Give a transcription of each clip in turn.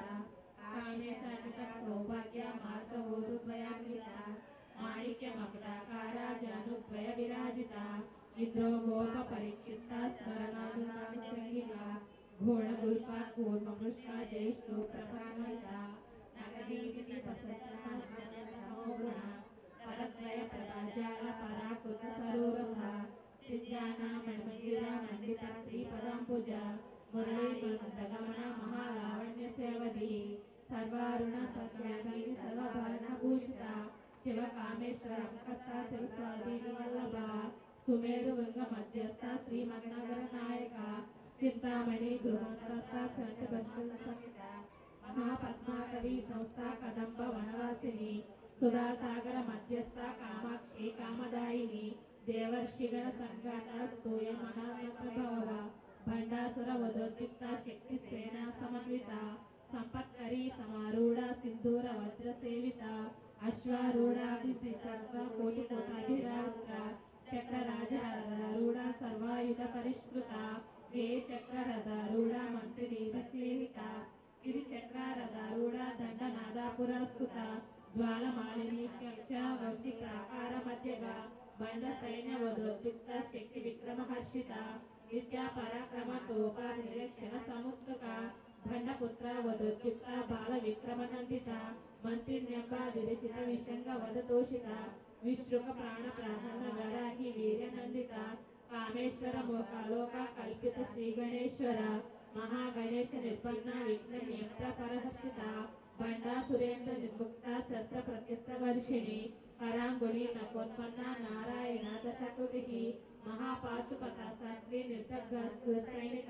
కామేశాచిత సౌభాగ్య మార్గవోదుద్వయాన్విత మాణిక్య మకుటాకార జానుద్వయ విరాజిత ఇంద్రో గోప పరిక్షిప్త స్మరణాదునామిత ఘోణ గుల్ప కూర్మ కృష్ణ జ్యేష్ఠు ప్రభావిత నగదీవితి ససజ్జాన పరద్వయ ప్రజాల పరాకృత సరోరభ సింజాన మణిమంజిర మండిత శ్రీపదాంబుజ మురళీ మందగమన మహాలావణ్య సేవది సర్వారుణ సత్యాగి సర్వభరణ భూషిత శివ కామేశ్వర హస్త శివస్వాధీని వల్లభ సుమేరు వృంగ మధ్యస్థ శ్రీమద్నగర నాయక చింతామణి గృహస్థ చంద్రభస్మ సహిత మహాపద్మాకవి సంస్థ కదంబ వనవాసిని సుధాసాగర మధ్యస్థ కామాక్షి కామదాయిని దేవర్షిగణ సంఘాత స్తూయ మహాప్రభవ భండాసుర వదోద్యుక్త శక్తి సేనా సమన్విత సంపత్కరి సమారూఢ సింధూర వజ్ర సేవిత అశ్వారూఢాది శిశస్వ కోటి కోటాభిరాజిత చక్రరాజారూఢ సర్వాయుధ పరిష్కృత ఏ చక్రరథారూఢ మంత్రి సేవిత ఇది చక్రారథారూఢ దండనాద పురస్కృత జ్వాలమాలిని కక్ష వంటి ప్రాకార మధ్యగా బండ సైన్య వదోద్యుక్త శక్తి విక్రమ హర్షిత విద్యా పరాక్రమ తోప నిరీక్షణ సముద్రక దండపుత్ర వదోద్యుక్త బాల విక్రమ నందిత మంత్రిన్యంబ విరచిత విషంగ వదతోషిత విశ్రుక ప్రాణ ప్రాణ వరాహి వీర్య నందిత కామేశ్వర మోకాలోక కల్పిత శ్రీ గణేశ్వర మహాగణేశ నిర్పన్న విఘ్న నియంత్ర పరహర్షిత బండా సురేంద్ర నిర్ముక్త శస్త్ర ప్రత్యస్త వర్షిణి పరాంగుళి నకోత్పన్న నారాయణ దశకృతి మహాపాశుపత శాస్త్రి నిర్దగ్ధ సైనిక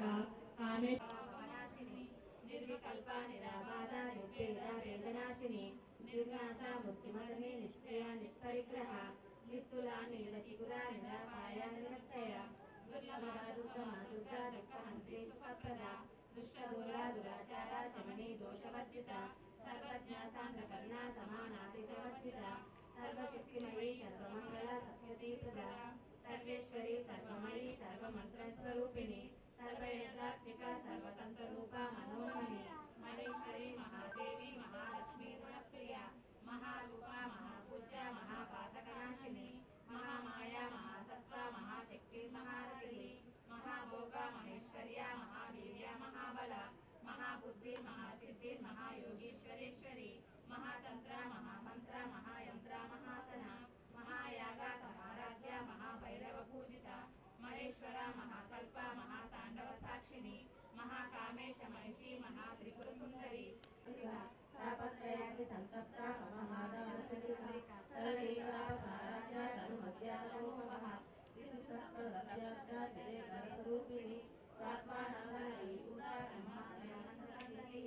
కామేశ్వర నిర్వికల్ప నిరాబాధ నిర్భేద వేదనాశిని నిర్నాశ ముక్తిమదనే నిష్క్రియ నిష్పరిగ్రహ నిస్తుల నీలచిగుర నిరాపాయ నిరక్షయ దుర్లభ దుర్గమ దుర్గా దుఃఖహంత్రి సుఖప్రద దుష్ట దూర దురాచార శమని దోషవర్జిత సర్వజ్ఞ సాంద్ర కరుణ సమానాతి వర్జిత సర్వశక్తిమయీ సర్వమంగళ సస్యతి సదా సర్వేశ్వరి సర్వమయీ సర్వమంత్ర స్వరూపిణి సర్వయంత్రాత్మిక సర్వతంత్ర రూప మనోమణి మహేశ్వరి మహాదేవి మహాలక్ష్మి గుణప్రియ మహారూప మహాపూజ్య మహాపాతకనాశిని మహామాయ మహాసత్వ మహాశక్తి మహారథి మహాభోగ మహేశ్వర్య మహావీర్య మహాబల మహాబుద్ధి మహాసిద్ధి మహాయోగీశ్వరేశ్వరి మహాతంత్ర మహామంత్ర మహాయంత్ర మహాసన మహాయాగ మహారాధ్య మహాభైరవ పూజిత మహేశ్వర మహాకల్ప మహాతాండవ సాక్షిని మహాకామేశ మహిషి మహాత్రిపుర సుందరి తాపత్రయాగ్ని సంసప్త స్వరూపిణి సాత్మానందనరీ పూజా బ్రహ్మానందీ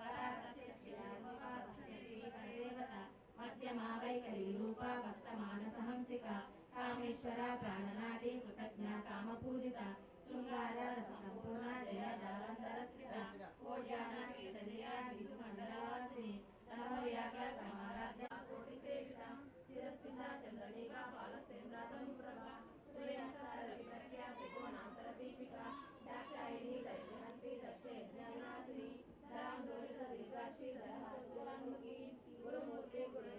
పరాదేవత మధ్యమా వైఖరి రూప భక్త మానస హంసిక కామేశ్వర ప్రాణనాటి కృతజ్ఞ కామ పూజిత శృంగార రస సంపూర్ణ జయ జాలంధర స్థిత కోడ్యాన కీర్తనీయ గిదు మండలవాసిని రమయాగ కమారాధ్య కోటి సేవిత చిరస్థిత చంద్రనీక పాలసేంద్ర తనుప్రభ తుర్యాస రవివర్య త్రికోణాంతర దీపిక దాక్షాయిని దైవహంతి దక్షయజ్ఞానాశిని ధరాం దోరిత దీర్ఘాక్షి ధరహస్తులన్ముఖి గురుమూర్తి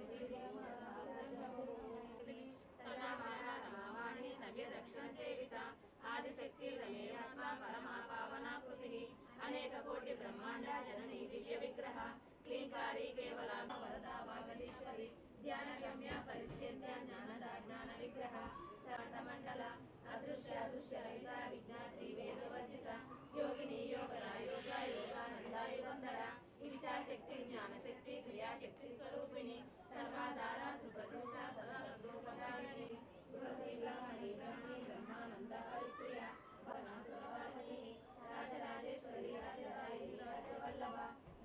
గురుదేవి సదాభార రమావాణి సవ్య దక్షిణ సేవిత ఆదిశక్తి రమేయాత్మ పరమా పావనాకృతి అనేక కోటి బ్రహ్మాండ జనని దివ్య విగ్రహ క్లీంకారి కేవల వరదా వాగదీశ్వరి ధ్యాన గమ్య పరిచ్ఛేద్య జ్ఞానద జ్ఞాన విగ్రహ మండల అదృశ్య దృశ్య రహిత విజ్ఞాత్రి వేదవర్జిత యోగిని యోగర యోగ యోగానందాయుగంధర ఇచ్ఛాశక్తి జ్ఞానశక్తి క్రియాశక్తి స్వరూపిణి సర్వాధార సుప్రతిష్ట సదా సద్గోపదారిణి గృహదేవామణి బ్రహ్మణి బ్రహ్మానంద పరిప్రియ వనాసురవాహిని రాజరాజేశ్వరి రాజరాయి రాజవల్లభ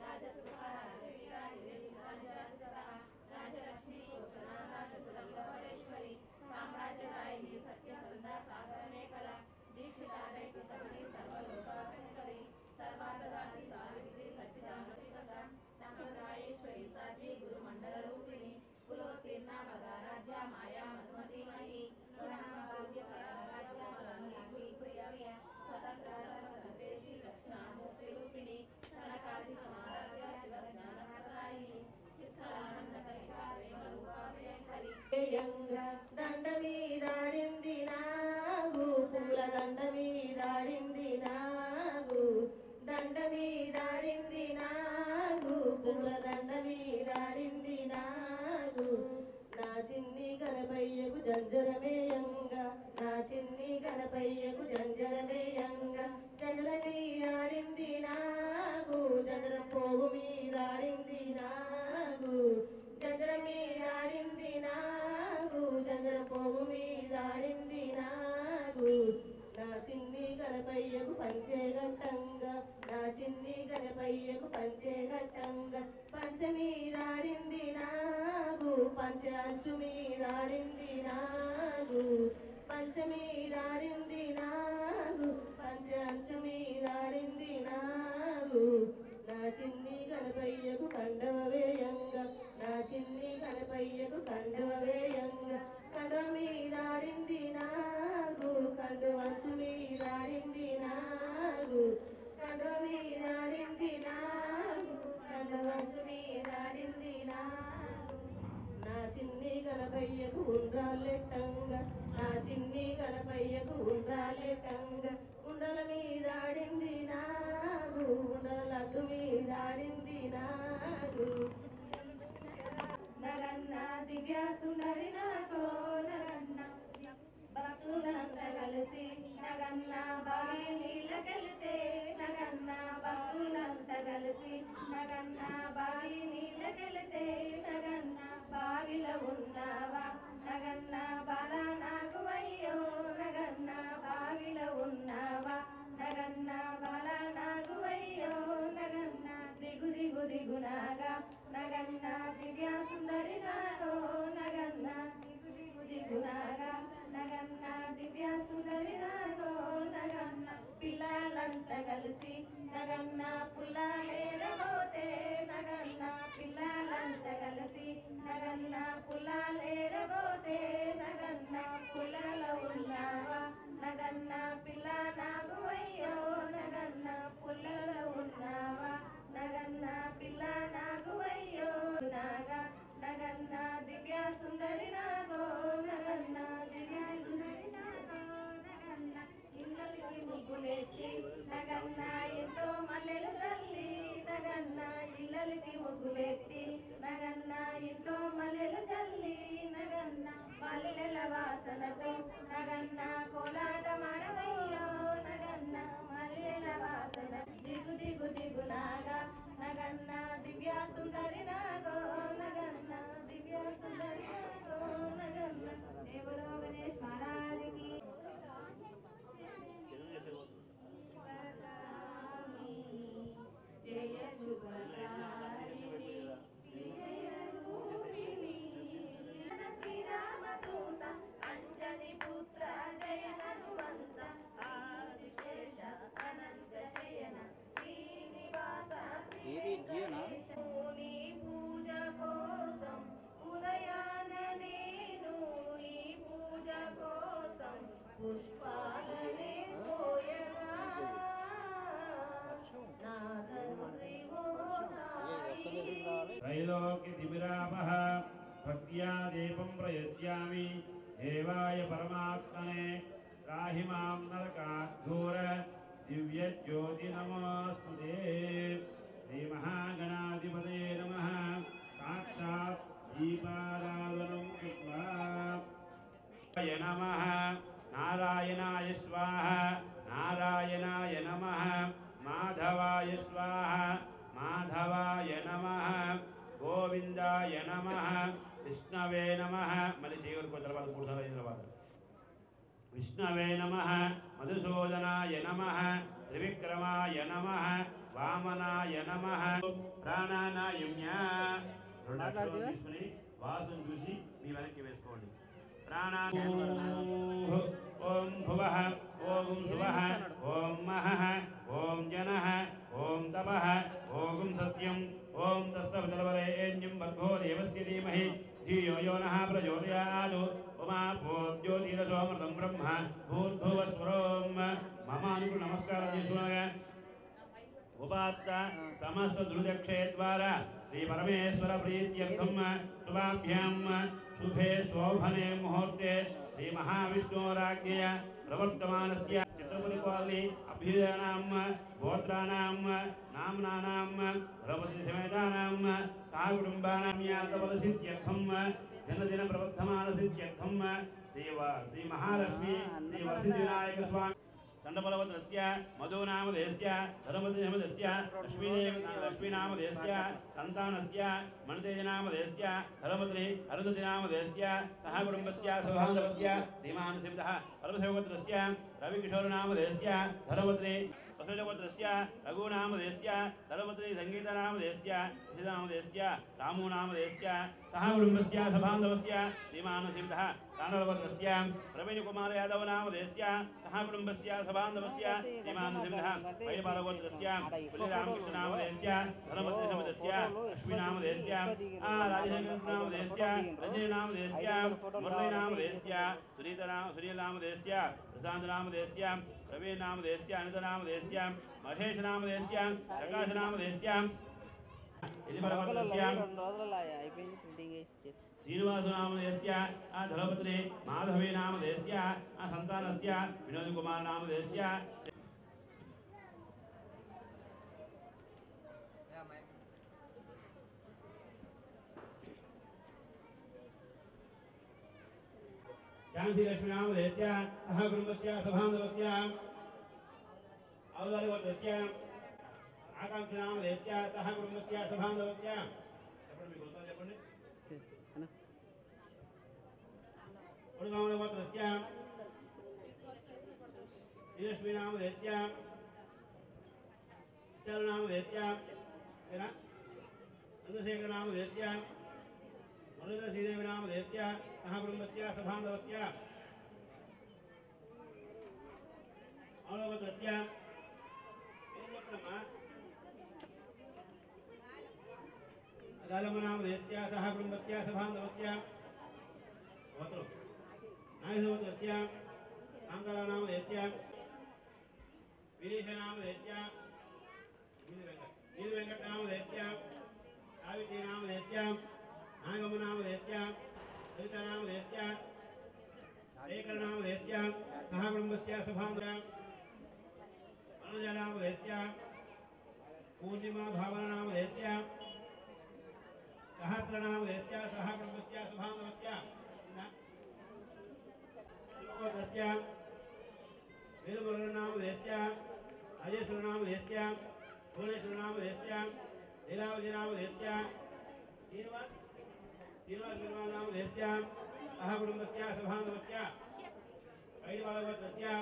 రాజలక్ష్మి కోసనాథ చతురంగేశ్వరి సామ్రాజ్యరాయిని సత్యసంద సాగర మేఖల దీక్షిత గణపయ్యకు పంచేగట్టంగా నా చిన్ని గణపయ్యకు పంచేగట్టంగా పంచమీ దాడింది నాగు పంచ అంచు మీదాడింది నాగు పంచమీ దాడింది నాగు పంచ అంచు మీదాడింది నాగు నా చిన్ని గణపయ్యకు కండవ వేయంగా నా చిన్ని గణపయ్యకు కండవ వేయంగా కండవ మీదాడింది నాగు కండు అంచు మీదాడింది నాగు కండవ మీదాడింది నాగు కండు అంచు మీదాడింది నాగు నా చిన్ని గణపయ్యకు ఉండ్రాలెట్టంగా నా చిన్ని గణపయ్యకు ఉండ్రాలెట్టంగా ఉండల మీదాడింది నాగు ఉండల లడ్డు మీదాడింది నాగు నగన్న దివ్య సుందరి నాకో నగన్న భక్తులంతా కలిసి నగన్న బావి నీళ్ళకెళ్తే నగన్న భక్తులంతా కలిసి నగన్న బావి నీళ్ళకెళ్తే నగన్న బావిలో ఉన్నావా నగన్న బాల నాకు అయ్యో నగన్న బావిలో ఉన్నావా నగన్న బాల నాకు అయ్యో నగన్న దిగు దిగు దిగునాగా నగన్న దివ్య సుందరి నాగో నగన్న దిగు దిగు దిగునాగా నగన్న దివ్య సుందరి నాగో నగన్న పిల్లలంతా కలిసి నగన్న పుల్లాలేరబోతే నగన్న పిల్లలంతా కలిసి నగన్న పుల్లాలేరబోతే నగన్న పుల్లలో ఉన్నావా నగన్న పిల్ల నాకు అయ్యో నగన్న పుల్లలో ఉన్నావా నగన్న పిల్ల నాకు అయ్యో నాగా నగన్న దివ్య సుందరి నాగో నగన్న దివ్య సుందరి నాగో నగన్న ఇళ్ళకి ముగ్గులెట్టి నగన్న ఎంతో మల్లెలు తల్లి నగన్న ఇళ్ళకి ముగ్గు పెట్టి నగన్న ఇంట్లో మల్లెలు చల్లి నగన్న మల్లెల వాసనతో నగన్న కోలాట మడవయ్యో నగన్న మల్లెల వాసన దిగు దిగు దిగు నాగా నగన్న దివ్య సుందరి నాగో నగన్న దివ్య సుందరి నాగో నగన్న దేవుడు గణేష్ మహారాజుకి జయ శుభకారిణి విజయ రూపిణి జన శ్రీరామదూత అంజని పుత్ర జయ హనుమంత ఆదిశేష అనంత శయన శ్రీనివాస శ్రీ పూజ కోసం ఉదయాన నేను నీ పూజ కోసం పుష్పాలనే పోయగా నా తండ్రి ఓ సాయి त्रैलोक्यतिमिरापः भक्त्या दीपं प्रयस्यामि देवाय परमात्मने त्राहि मां नरकाद्धूर दिव्यज्योतिनमोऽस्तु ते श्रीमहागणाधिपते नमः साक्षात् दीपाराधनं कृत्वा य नमः नारायणाय स्वाहा नारायणाय नमः माधवाय स्वाहा माधवाय नमः గోవిందాయ నమ విష్ణవే నమ మళ్ళీ చేయగలుగుకో తర్వాత మూడు సార్లు అయిన తర్వాత విష్ణవే నమ మధుసూదనాయ నమ త్రివిక్రమాయ నమ వామనాయ నమ ప్రాణానాయమ్య రెండు అక్షరాలు తీసుకుని వాసం చూసి మీ వెనక్కి వేసుకోండి ప్రాణా ఓం భువ ఓం శువ ఓం మహ ఓం జన ఓం తప ఓం సత్యం ఓం తస్సవితర్వరేణ్యం భర్గో దేవస్య ధీమహి ధియో యో నః ప్రచోదయాత్ ఉమా భూజ్యోతిరసోమృతం బ్రహ్మ భూర్భువస్వరోం మమ అనుకు నమస్కారం చేసుకున్నాగా ఉపాత్త సమస్త దుర్దక్షే ద్వారా శ్రీ పరమేశ్వర ప్రీత్యర్థం శుభాభ్యాం శుభే శోభనే ముహూర్తే శ్రీ మహావిష్ణోరాజ్ఞయ ప్రవర్తమానస్య చిత్రపతి కాలనీ అభ్యుదయానాం గోత్రాణాం నామ్నానాం ద్రౌపది సమేతానాం సహ కుటుంబానాం యాతవదసిత్యర్థం దినదిన ప్రవర్ధమానసిత్యర్థం శ్రీ వ- శ్రీ మహాలక్ష్మి శ్రీ వరసిద్ధి వినాయక స్వామి खण्डबलवत्रस्य मधुनामधेयस्य धर्मदेवदस्य लक्ष्मीदेव लक्ष्मीनामधेयस्य सन्तानस्य मणितेजनामधेयस्य धर्मत्रे अरुन्धतिनामधेयस्य सह कुटुम्बस्य सौहार्दवस्य धीमान् सिद्धः परमसेवकत्रस्य रविकिशोरनामधेयस्य धर्मत्रे वसुजगोत्रस्य रघुनामधेयस्य धर्मत्रे सङ्गीतनामधेयस्य निशिनामधेयस्य रामोनामधेयस्य सह कुटुम्बस्य सभान्धवस्य धीमान् सिद्धः कानडगोत्रस्य प्रवीणकुमार यादव नामधेयस्य सह कुटुम्बस्य सभान्धवस्य धीमान् सिद्धः वैपालगोत्रस्य पुलिरामकृष्णनामधेयस्य धर्मत्रे समदस्य लक्ष्मीनामधेयस्य आ राजशेखरनामधेयस्य रजनीनामधेयस्य मुरलीनामधेयस्य सुनीतनाम सुनीलनामधेयस्य प्रशान्तनामधेयस्य प्रवीणनामधेयस्य अनितनामधेयस्य महेशनामधेयस्य प्रकाशनामधेयस्य ఇది బలవత్రస్య రెండు రోజులలో అయిపోయింది ప్రింటింగ్ వేసి ఇచ్చేసి శ్రీనివాసనామధేయस्य ఆ ధనపత్రే మాధవే నామధేయस्य ఆ సంతానस्य వినోద్ కుమార్ నామధేయस्य ఝాన్సీ లక్ష్మీ నామధేయस्य సహ కుటుంబस्य సభాంధవस्य అవతారివర్గस्य ఆకాంక్ష నామధేయस्य సహ కుటుంబस्य సభాంధవस्य చెప్పండి మీకు గుర్తుందా చెప్పండి అన్న उडगावनगोत्रस्य श्रीलक्ष्मीनामधेयस्य चलनामधेयस्य तेन चन्द्रशेखरनामधेयस्य मरुदश्रीदेवीनामधेयस्य सह कुटुम्बस्य सभान्धवस्य अवनगोत्रस्य अदालमनामधेयस्य सह कुटुम्बस्य सभान्धवस्य गोत्रम् नागसमुद्रस्य आङ्गलनामधेयस्य विदेशनामधेयस्य नीलवेङ्कटनामधेयस्य सावित्रीनामधेयस्य नागमनामधेयस्य सवितानामधेयस्य शेखरनामधेयस्य सह कुटुम्बस्य सभान्धस्य अनुजनामधेयस्य पूर्णिमा भावनामधेयस्य सहस्रनामधेयस्य सह कुटुम्बस्य सभान्धवस्य तस्य वेदमुरनामधेयस्य अजयसुरनामधेयस्य भुवनेश्वरनामधेयस्य लीलावतीनामधेयस्य श्रीनिवास श्रीनिवासनामधेयस्य सह कुटुम्बस्य सभान्धवस्य वैदिवालगोत्रस्य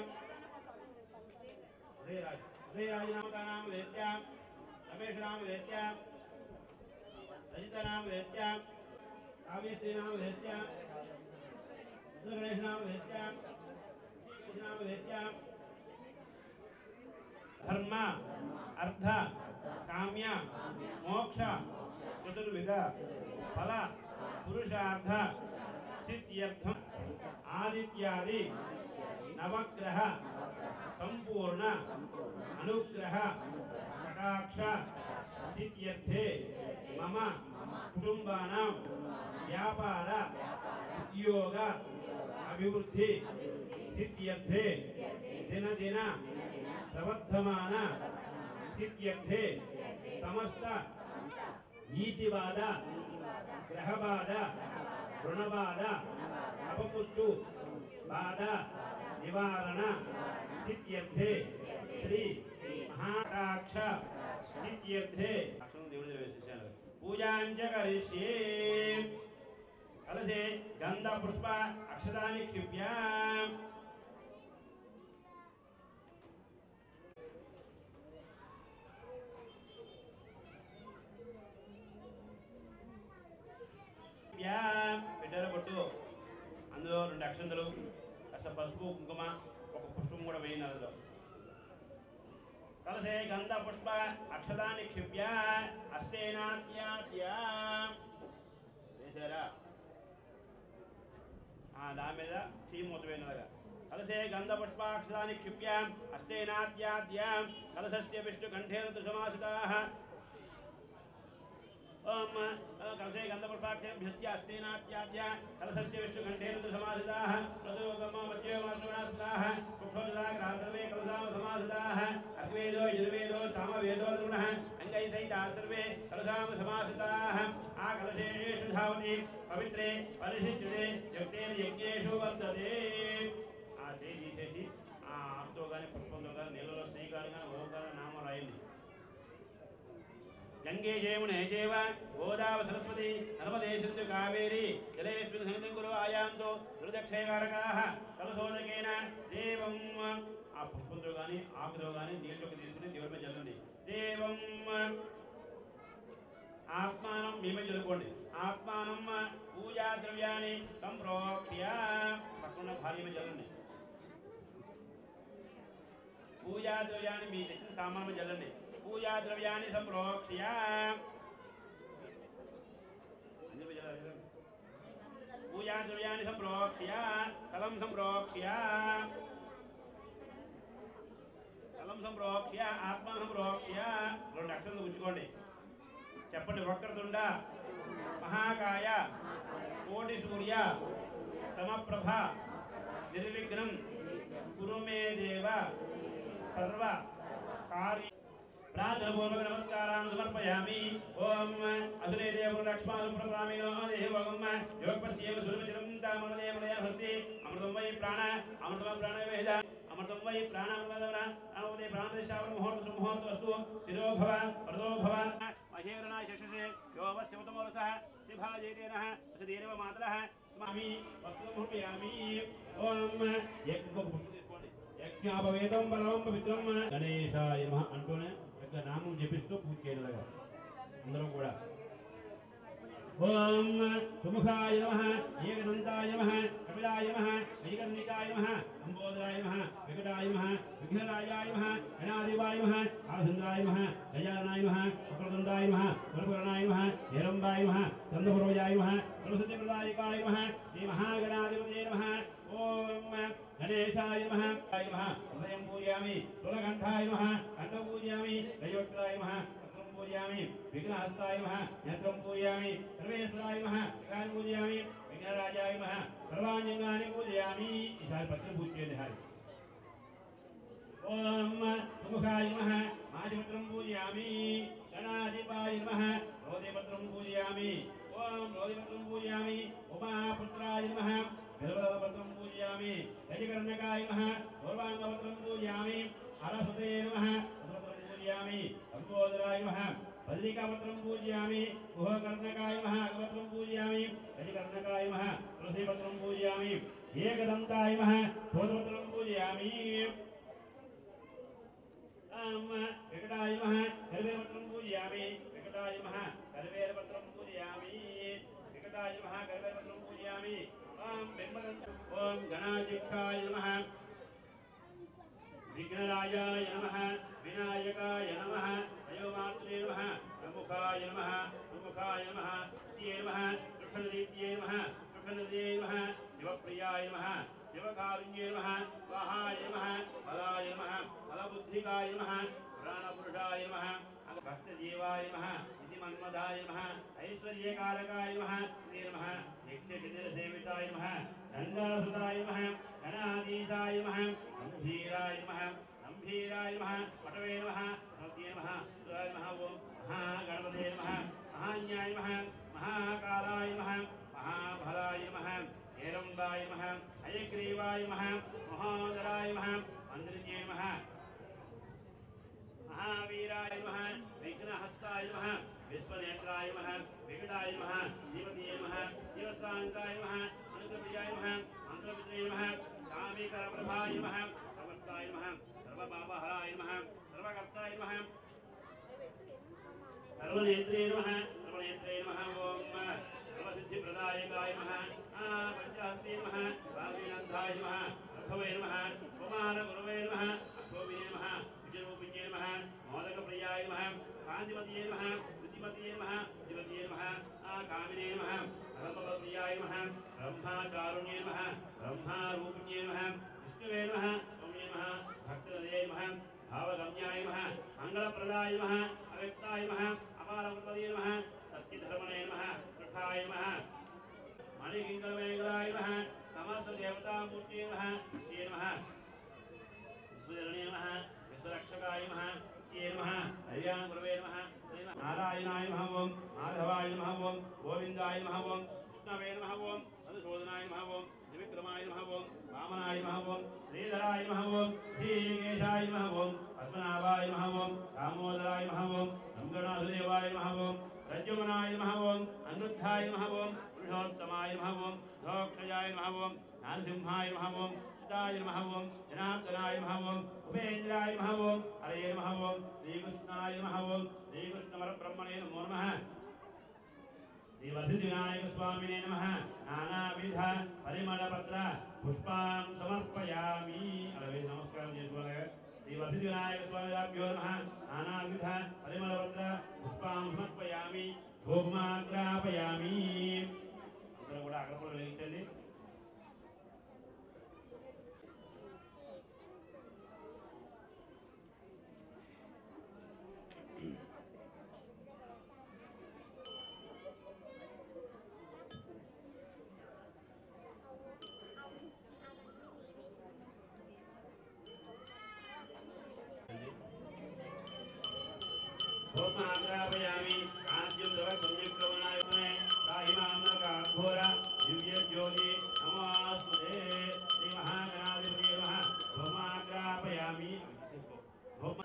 उदयराज उदयराजनामधेयस्य रमेशनामधेयस्य रजितनामधेयस्य काव्यश्रीनामधेयस्य गणेशनामधेयस्य श्रीकृष्णनामधेयस्य धर्म अर्थ काम्य मोक्ष चतुर्विध फल पुरुषार्थ सिद्ध्यर्थम आदित्यादि नवग्रह संपूर्ण अनुग्रह कटाक्ष सिद्ध्यर्थे मम कुटुम्बानां व्यापार उद्योग अभिवृद्धि सिद्ध्यर्थे दिन दिन प्रवर्धमान सिद्ध्यर्थे समस्त नीतिवाद ग्रहबाध ऋणबाध अपमृत्यु बाध निवारण सिद्ध्यर्थे श्री महाटाक्ष सिद्ध्यर्थे पूजाञ्च करिष्ये कलशे गन्ध पुष्प अक्षतानि क्षिप्य బిడ్డల కొట్టు అందులో రెండు అక్షంతలు కాస్త పసుపు కుంకుమ ఒక పుష్పం కూడా వేయండి అందులో కలసే గంధ పుష్ప అక్షతాన్ని క్షిప్య అస్తేనాత్యాత్య వేసారా ఆ, దాని మీద చీమూత వేయనలాగా కలసే గంధ పుష్పాక్షతాన్ని క్షిప్య హస్తేనాద్యాద్య కలసస్య విష్ణు కంఠేన త్రిసమాసితా ఓం ఆ, కలసే గంధ పుష్పాక్షేభ్యస్య హస్తేనాద్యాద్య కలసస్య విష్ణు కంఠేన త్రిసమాసితా ప్రతోగమ మధ్య మాసనాసితా కుక్షోదాగ్రా సర్వే కలసామ సమాసితా అగ్వేదో యజుర్వేదో సామవేదో ద్రుణః అంగై సహితా సర్వే కలసామ సమాసితా ఆ కలశేషు ధావతి పవిత్రే పరిశుద్ధే యజ్ఞేషు వర్తతే ఆ చేయి తీసేసి ఆ ఆకుతో కానీ పుష్పంతో కానీ నీళ్ళలో శ్రీకారు కానీ ఓంకార నామం రాయండి గంగే జయమునే చేవ గోదావ సరస్వతి నర్మదే సింధు కావేరి జలేస్మిన్ సన్నిధిం గురు ఆయాంతో దుర్దక్షయకారకాః కలశోదకేన దేవం ఆ పుష్పంతో కానీ ఆకుతో కానీ నీళ్ళలోకి తీసుకుని దేవుడి మీద చల్లండి దేవం ఆత్మానం మీ మీద చల్లుకోండి ఆత్మానం పూజా ద్రవ్యాన్ని సంప్రోక్ష్య పక్కన భార్య మీద చల్లండి పూజా ద్రవ్యాన్ని మీ తెచ్చిన సామాన్లు చల్లండి పూజా ద్రవ్యాన్ని సంప్రోక్ష్య అందరూ చల్లాలి. పూజా ద్రవ్యాన్ని సంప్రోక్ష్య స్థలం సంప్రోక్ష్య స్థలం సంప్రోక్ష్య ఆత్మ సంప్రోక్ష్య రెండు అక్షరాలు ఉంచుకోండి చెప్పండి వక్రతుండ మహాకాయ కోటి సూర్య సమప్రభ నిర్విఘ్నం కురు మే దేవ సర్వ కార్య ప్రాతపూర్వక నమస్కారాన్ని సమర్పయామి ఓం అసురే దేవ లక్ష్మాసు ప్రప్రామినో దేవగం యోగపస్యేవ సురమితిరం తామరదేవలయ హస్తి అమృతం వై ప్రాణ అమృతం ప్రాణ వేద అమృతం వై ప్రాణామృతవన అమృతే ప్రాణదేశావర ముహూర్త సుముహూర్త వస్తు శిరో భవ ప్రదో భవ మహేరణాయ శశసే యోవస్యవతమోరసః శ్రీభాజేతేన వసుదేవ మాతరః స్మామి వక్తముపయామి ఓం ఇంకొక పుష్పం తీసుకోండి యజ్ఞాపవేదం పరమం పవిత్రం గణేశాయ నమః అంటూనే యొక్క నామం జపిస్తూ పూజ చేయగలగా అందరూ కూడా ఓం సుముఖాయ నమః ఏకదంతాయ నమః కపిలాయ నమః ఐకర్ణికాయ నమః అంబోదరాయ నమః వికటాయ నమః విఘ్నరాయాయ నమః గణాధిపాయ నమః ఆసంద్రాయ నమః గజాననాయ నమః వక్రతుండాయ నమః వరపురణాయ నమః నిరంబాయ నమః చంద్రపురోజాయ నమః సరస్వతిప్రదాయకాయ నమః శ్రీ మహాగణాధిపతయే నమః ఓం గణేశాయ నమః ఆయ నమః హృదయం పూజయామి తులకంఠాయ నమః కంఠం పూజయామి గజవక్రాయ నమః వక్రం పూజయామి విఘ్నహస్తాయ నమః నేత్రం పూజయామి సర్వేశ్వరాయ నమః విఘ్నాన్ని పూజయామి విఘ్నరాజాయ నమః సర్వాంగాన్ని పూజయామి ఈసారి పత్రం పూజ చేయండి హారి ఓం సుముఖాయ నమః మాధిపత్రం పూజయామి గణాధిపాయ నమః రోధిపత్రం పూజయామి ఓం రోధిపత్రం పూజయామి ఉమాపుత్రాయ నమః గర్భపత్రం పూజయామి గజకర్ణకాయ నమః గౌరవాంగపత్రం పూజయామి హరసుతే నమః పద్మపత్రం పూజయామి అంబోదరాయ నమః బద్రికాపత్రం పూజయామి గుహకర్ణకాయ నమః అగపత్రం పూజయామి గజకర్ణకాయ నమః తులసీపత్రం పూజయామి ఏకదంతాయ నమః శోధపత్రం పూజయామి ఆమ వికటాయ నమః కరివేపత్రం పూజయామి వికటాయ నమః కరివేపత్రం పూజయామి వికటాయ నమః కరివేపత్రం పూజయామి ఓం బింబదంత ఓం గణాధ్యక్షాయ నమః విఘ్నరాజాయ నమః వినాయకాయ నమః దైవమాత్రే నమః ప్రముఖాయ నమః ప్రముఖాయ నమః నిత్యే నమః సుఖనదీత్యే నమః సుఖనదే నమః శివప్రియాయ నమః శివకారుణ్యే నమః స్వాహాయ నమః బలాయ నమః బలబుద్ధికాయ నమః ప్రాణపురుషాయ నమః భక్తజీవాయ నమః ఇతి మన్మదాయ నమః ఐశ్వర్యకారకాయ నమః శ్రీ నమః యక్షకిదిరసేవితాయ నమః గంగాసుతాయ నమః గణాధీశాయ నమః గంభీరాయ నమః గంభీరాయ నమః పటవే నమః సత్యే నమః సురాయ నమః ఓం మహాగణపతే నమః మహాన్యాయ నమః మహాకాలాయ నమః మహాబలాయ నమః హేరంబాయ నమః హయగ్రీవాయ నమః మహోదరాయ నమః మంత్రిణ్యే నమః మహావీరాయ నమః విఘ్నహస్తాయ నమః విశ్వనేత్రాయ నమః వికటాయ నమః జీవతీయ నమః జీవసాంకాయ నమః అనుగ్రప్రియాయ నమః మంత్రమిత్రే నమః కామికరప్రభాయ నమః సమర్థాయ నమః సర్వపాపహరాయ నమః సర్వకర్తాయ నమః సర్వనేత్రే నమః సర్వనేత్రే నమః ఓం సర్వసిద్ధిప్రదాయకాయ నమః ఆ పంచహస్తే నమః వాగ్వినందాయ నమః అర్థవే నమః కుమారగురవే నమః అక్షోభినే నమః విజయరూపిణ్యే నమః మోదకప్రియాయ నమః కాంతిమతియే నమః రుచిమతియే నమః శివతియే నమః ఆ కామినే నమః అలంబప్రియాయ నమః బ్రహ్మాకారుణ్యే నమః బ్రహ్మారూపిణ్యే నమః విష్ణువే నమః సౌమ్యే నమః భక్తదయే నమః భావగమ్యాయ నమః మంగళప్రదాయ నమః అవ్యక్తాయ నమః అపారవృతదే నమః సత్యధర్మణే నమః కృఠాయ నమః మణికింకరమేఘరాయ నమః సమస్త దేవతామూర్తే నమః శ్రీ నమః విశ్వజననే నమః విశ్వరక్షకాయ నమః ఏ నమః కళ్యాణ గురవే నమః శ్రీ నారాయణాయ నమః ఓం మాధవాయ నమః ఓం గోవిందాయ నమః ఓం విష్ణవే నమః ఓం మధుసూదనాయ నమః ఓం త్రివిక్రమాయ నమః ఓం వామనాయ నమః ఓం శ్రీధరాయ నమః ఓం శ్రీకేశాయ నమః ఓం పద్మనాభాయ నమః ఓం దామోదరాయ నమః ఓం గంగనాథదేవాయ నమః ఓం ప్రద్యుమ్నాయ నమః ఓం అనిరుద్ధాయ నమః ఓం పురుషోత్తమాయ నమః ఓం ధోక్షయాయ నమః ఓం నరసింహాయ నమః ఓం చిదాయ నమః ఓం జనార్దనాయ నమః ఓం ఉపేంద్రాయ నమః ఓం హరయే నమః ఓం శ్రీకృష్ణాయ నమః ఓం శ్రీకృష్ణపరబ్రహ్మణే నమో నమః శ్రీవసిద్ధినాయక స్వామినే నమ నానావిధ పరిమళపత్ర పుష్పాం సమర్పయామి అలాగే నమస్కారం చేసుకోవాలి శ్రీవసిద్ధినాయక స్వామిభ్యో నమ నానావిధ పరిమళపత్ర పుష్పాం సమర్పయామి ధూమాగ్రాపయామి ఇక్కడ కూడా అగ్రపురం వెలిగించండి ధూమాగ్రాపయామి కాంత్యం ద్రవ సంయుక్తవనాయకునే సాహిమానకాఘోర దివ్య జ్యోతి నమోస్తుతే శ్రీ మహాగణాధిపతి నమః ధూమాగ్రాపయామి ధూమ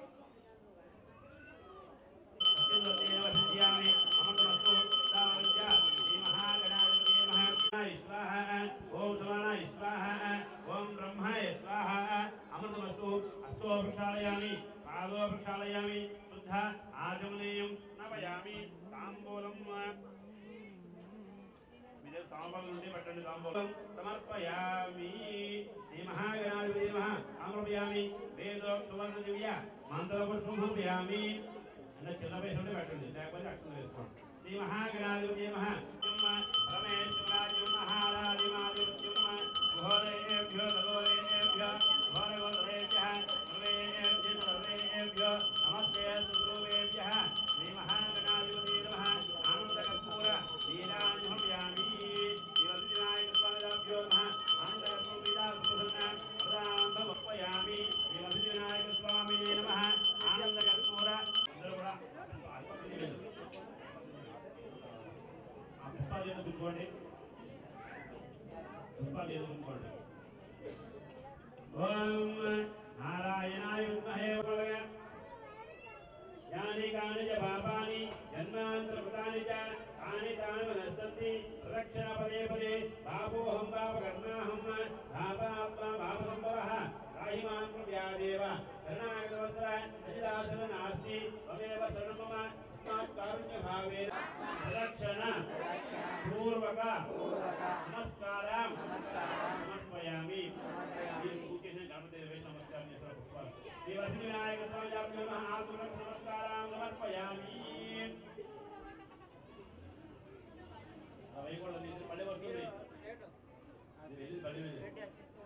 సత్యవతేవ సిద్ధ్యామి అమృతమస్తు సావిద్య శ్రీ మహాగణాధిపతి నమః స్వాహ ఓం సమానాయ స్వాహ ఓం బ్రహ్మాయ స్వాహ అమృతమస్తు అస్తో ప్రక్షాళయామి పాదో ప్రక్షాళయామి శుద్ధ ఆచమనీయం నవయామి తాంబూలం మీరు తాంబూలం నుండి పట్టండి తాంబూలం సమర్పయామి శ్రీ మహాగణాధిపతి నమః సమర్పయామి వేదో సువర్ణ దివ్య మంత్రపుష్పం సమర్పయామి అంటే చిన్న వయసు ఉంటే పెట్టండి లేకపోతే అక్షరం వేసుకోండి శ్రీ మహాగణాధిపతి నమః యుమ్మ పరమేశ్వరాజ్యం మహారాధిమాధిపత్యుమ్మ ఘోరేభ్యో ఘోరేభ్యో ఘోరగోత్రేభ్యः సర్వేభ్యः సర్వేభ్యో నమస్తే సుద్రూపేభ్యः శ్రీ మహాగణాధిపతి నమః ఆనందకర్పూర నీరాంజనయామి శ్రీవద్వినాయక స్వామిభ్యో నమః ఆనందకర్పూర విదాసుప్రసన్న ప్రదానం సమర్పయామి శ్రీవద్వినాయక స్వామినే నమః ఆనందకర్పూర అందరూ కూడా ఆ పుష్పాలు ఏదో పెట్టుకోండి పుష్పాలు ఏదో పెట్టుకోండి ఓం నారాయణాయ విద్మహే వరదగ యాని కాని చ పాపాని జన్మాంతరకృతాని చ తాని తాని మనస్సంతి ప్రదక్షిణ పదే పదే పాపోహం పాపకర్మాహం పాపాత్మా పాపసంభవః రాహిమాన్ ప్రవ్యాదేవ శరణాగతవత్సర అజిదాసన నాస్తి త్వమేవ శరణం మమ తస్మాత్ కారుణ్యభావేన ప్రదక్షిణ పూర్వక నమస్కారం సమర్పయామి ఈ పూజ చేసిన గణపతి దేవి నమస్కారం చేసిన పుష్పాలు శ్రీ వసతి వినాయక స్వామి జాప్యం మహాత్ములకు నమస్కారం సమర్పయామి అవి కూడా నీకు పల్లె వస్తుంది అది వెళ్ళి పల్లె వెళ్ళి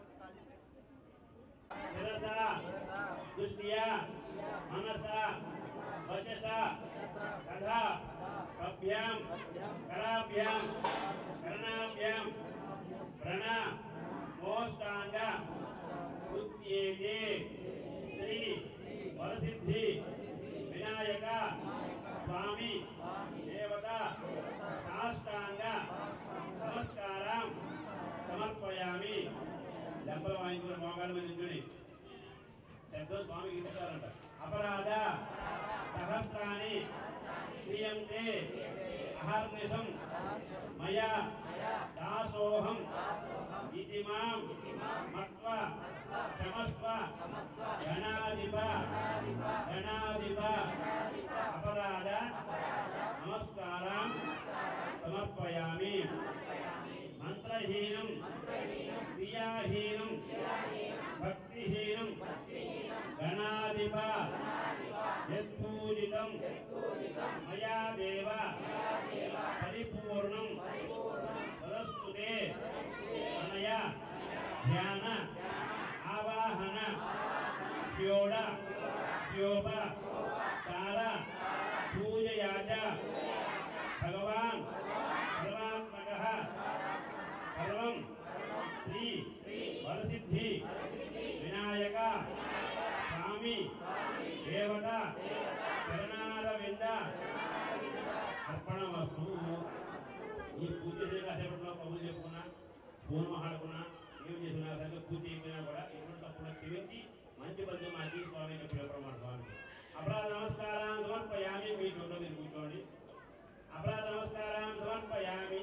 శిరస దృష్టియ మనస వచస కథ కభ్యాం కరాభ్యాం కర్ణాభ్యాం ప్రణా మోష్టాంగ కృత్యేతే శ్రీ వరసిద్ధి వినాయక స్వామి దేవత సాష్టాంగ నమస్కారం సమర్పయామి దెబ్బలు వాయించుకుని మోకాల మీద నించుని శబ్దం స్వామికి ఇస్తారంట అపరాధ సహస్రాన్ని క్రియంతే అహర్నిశం మయా దాసోహం ఇతి మాం మత్వ క్షమస్వ గణాధిప గణాధిప అపరాధ నమస్కారం సమర్పయామి మంత్రహీనం క్రియాహీనం భక్తిహీనం గణాధిప యత్పూజితం మయా దేవ పరిపూర్ణం సదస్తుతే అనయ ధ్యాన ఆవాహన శ్యోడ శోభ చార పూజయాచ భగవాన్ సర్వాత్మక సర్వం శ్రీ వరసిద్ధి వినాయక స్వామి దేవత చరణారవింద అర్పణ వస్తు ఈ పూజ చేసిన కాసేపట్లో కబుర్లు చెప్పుకున్నా ఫోన్ మాట్లాడుకున్నా ఏం చేసినా సరే పూర్తి అయిపోయినా కూడా ఎటువంటి తప్పులు క్షమించి మంచి బంధు మాకి స్వామి ప్రమాణ స్వామి అపరాధ నమస్కారం సమర్పయామి మీ చోట్ల మీరు కూర్చోండి అపరాధ నమస్కారం సమర్పయామి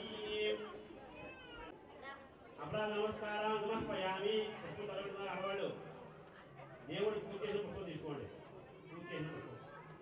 అపరాధ నమస్కారం సమర్పయామి పుష్పం తొలగుతున్నారు ఆడవాళ్ళు దేవుడు పూజ చేసిన పుష్పం తీసుకోండి పూజ చేసిన పుష్పం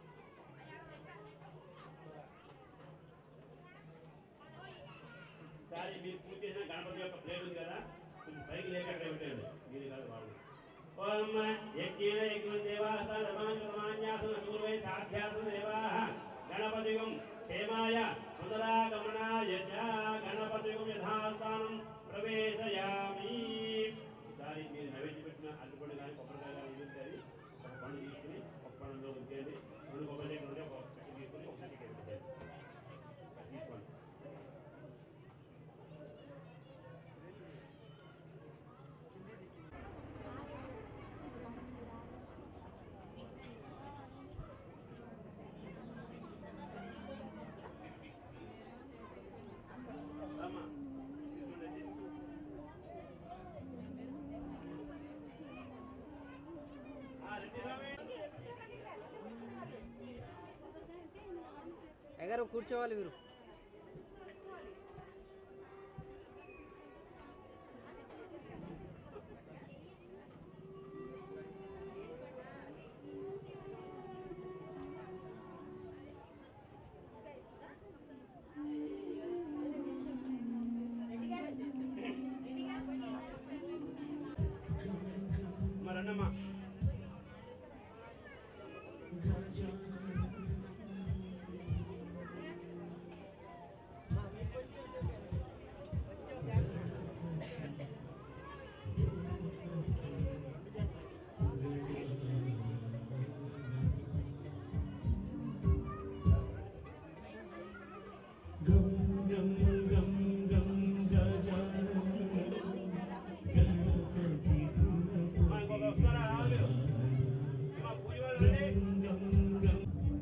సారి మీరు పూజ చేసిన గణపతి యొక్క ప్లేట్ ఉంది కదా కొంచెం పైకి లేక అక్కడ పెట్టండి మీరు కాదు వాళ్ళు ఓం యజ్ఞేన యజ్ఞం దేవాస రమాన్యాసన పూర్వై సాధ్యాసన దేవాః గణపతిగం హేమాయ సుందరాగమనాయ చ గణపతిగం యథాస్థానం ప్రవేశయామి ఈసారి మీరు నైవేద్యం పెట్టిన అల్లిపండు కానీ కొబ్బరికాయ కానీ ఇది ఉంటుంది ఒక పండు తీసుకుని ఒక పండులో ఉంచేయండి రెండు కొబ్బరి చెట్లు ఉంటే ఒక చెట్టు తీసుకుని ఒక చెట్టుకి పెట్టండి తీసుకోండి అమ్మా తీసుకోండి ఆ రెడ్డి రామే అయ్యగారు కూర్చోవాలి మీరు మరి అన్నమ్మా అమ్మా, ఇంకొక వస్తారా రావాలి మీరు అమ్మా, పూజ వాళ్ళు రండి.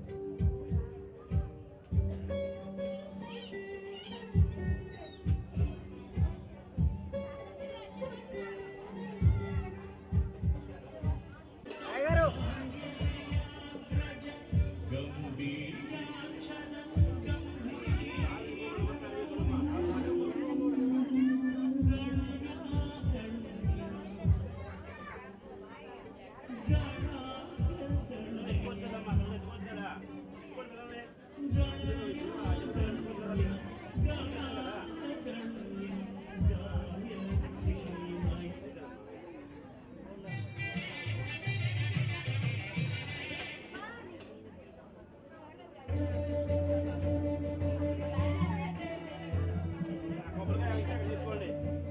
అయ్యగారు ఇంకొంచెమమ్మా, ఇంకొంచెరా. ఇంకొంచెరాలే. కొబ్బరికాయ ఉంటే అక్కడ తీసుకోండి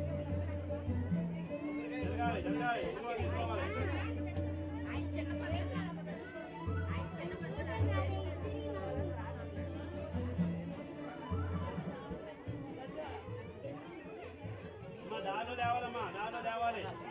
జరగాలి జరగాలి తీసుకోవాలి, తీసుకోవాలి. అమ్మా దారిలో లేవాలమ్మా దారిలో లేవాలి